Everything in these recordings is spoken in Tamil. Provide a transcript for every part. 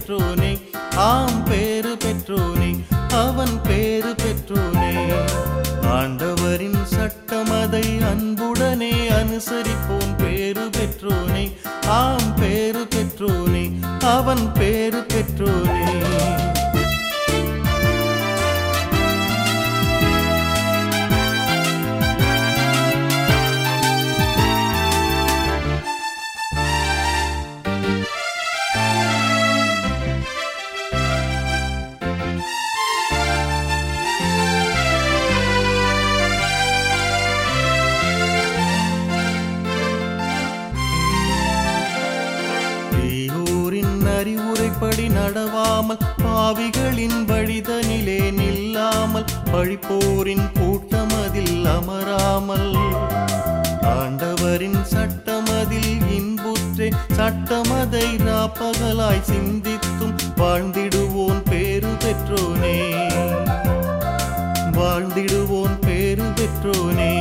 பெற்றோனே ஆம் பேரு பெற்றோனே அவன் பேரு பெற்றோனே ஆண்டவரின் சட்டம் அதை அன்புடனே அனுசரிப்போன் பேரு பெற்றோனே ஆம் பேரு பெற்றோனே அவன் பேரு பெற்றோனே தீயோரின் அறிவுரைப்படி நடவாமல் பாவிகளின் வழிதனிலே நில்லாமல் பழிப்போரின் கூட்டம் அதில் அமராமல் ஆண்டவரின் சட்டமதில் இன்புற்றே சட்டமதை ராப்பகலாய் சிந்தித்தும் வாழ்ந்திடுவோன் பேரு பெற்றோனே வாழ்ந்திடுவோன் பேரு பெற்றோனே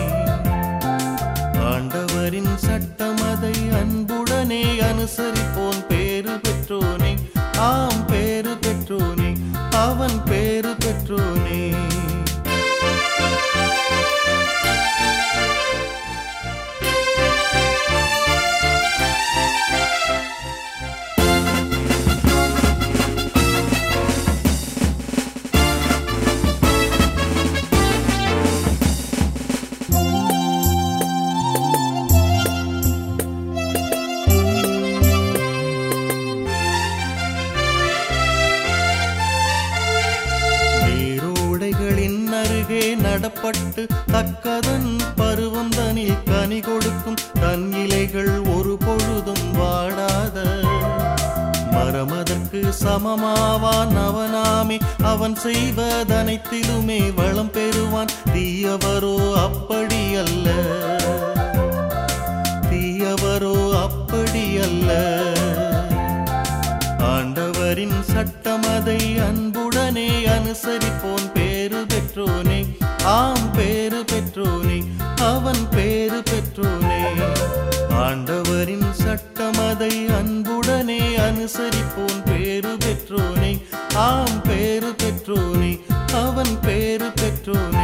ஆண்டவரின் சட்டமதை அன்புடனே அனுசரிப்போன் பேரு பெற்றோனே ஆம் பேரு பெற்றோனே அவன் பேரு பெற்றோனே நீரோடைகளின் அருகே நடப்பட்டு தக்கதன் பருவம் தனில் கனி கொடுக்கும் தன் இலைகள் ஒரு பொழுதும் வாடாத மரமதற்கு சமமாவான் அவனாமே அவன் செய்வதனைத்திலுமே வளம் பெறுவான் தீயவரோ அப்படி அல்ல தீயவரோ அப்படி அல்ல ஆண்டவரின் சட்டமதை அன்புடனே அனுசரிப்போன் பேரு பெற்றோனே ஆம் பேரு பெற்றோனே அவன் பேரு பெற்றோனே ஆண்டவரின் சட்டமதை அன்புடனே அனுசரிப்போன் பேரு பெற்றோனே ஆம் பேரு பெற்றோனே அவன் பேரு பெற்றோனே